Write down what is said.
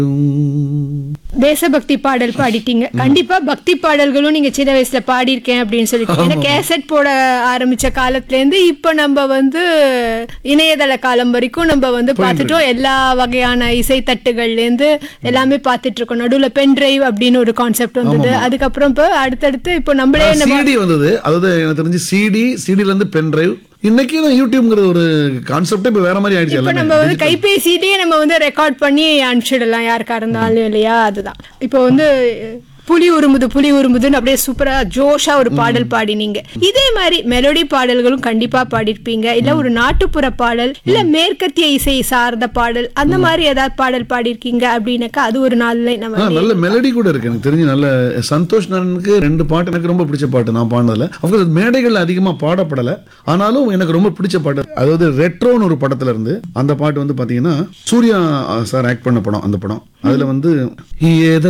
தேசபக்தி பாடல் பாடிட்டீங்க கண்டிப்பா பக்தி பாடல்களும் நீங்க சின்ன வயசுல பாடியிருக்கேன் அப்படின்னு சொல்லிட்டு ஏன்னா கேசட் போட ஆரம்பிச்ச காலத்துல இருந்து இப்ப நம்ம வந்து இணையதள காலம் வரைக்கும் நம்ம வந்து பார்த்துட்டோம் எல்லா வகையான இசை தட்டுகள்ல இருந்து எல்லாமே பார்த்துட்டு இருக்கோம் நடுவுல பென் டிரைவ் அப்படின்னு ஒரு கான்செப்ட் வந்தது அதுக்கப்புறம் இப்போ அடுத்தடுத்து இப்போ நம்மளே நம்ம சிடி வந்தது அதாவது எனக்கு தெரிஞ்சு சிடி சிடில இருந்து பென் டிரைவ் இன்னைக்கு தான் யூடியூப்ங்கிற ஒரு கான்செப்டே இப்ப வேற மாதிரி ஆயிடுச்சு இப்ப எல்லாமே நம்ம வந்து கைபேசியிலேயே நம்ம வந்து ரெக்கார்ட் பண்ணி அனுப்பிச்சிடலாம் யாருக்கா இருந்தாலும் இல்லையா அதுதான் இப்போ வந்து புலி உருமுது புலி உருமுதுன்னு அப்படியே சூப்பரா ஜோஷா ஒரு பாடல் பாடினீங்க இதே மாதிரி மெலோடி பாடல்களும் கண்டிப்பா பாடிருப்பீங்க இல்ல ஒரு நாட்டுப்புற பாடல் இல்ல மேற்கத்திய இசை சார்ந்த பாடல் அந்த மாதிரி ஏதாவது பாடல் பாடிருக்கீங்க அப்படின்னாக்கா அது ஒரு நாள்ல ஆ, நம்ம நல்ல மெலடி கூட இருக்கு எனக்கு தெரிஞ்சு நல்ல சந்தோஷ் நாராயணுக்கு ரெண்டு பாட்டு எனக்கு ரொம்ப பிடிச்ச பாட்டு நான் பாடினதுல அவங்க மேடைகள் அதிகமா பாடப்படல ஆனாலும் எனக்கு ரொம்ப பிடிச்ச பாட்டு அதாவது ரெட்ரோன்னு ஒரு படத்துல இருந்து அந்த பாட்டு வந்து பாத்தீங்கன்னா சூர்யா சார் ஆக்ட் பண்ண படம் அந்த படம் அதுல வந்து எதை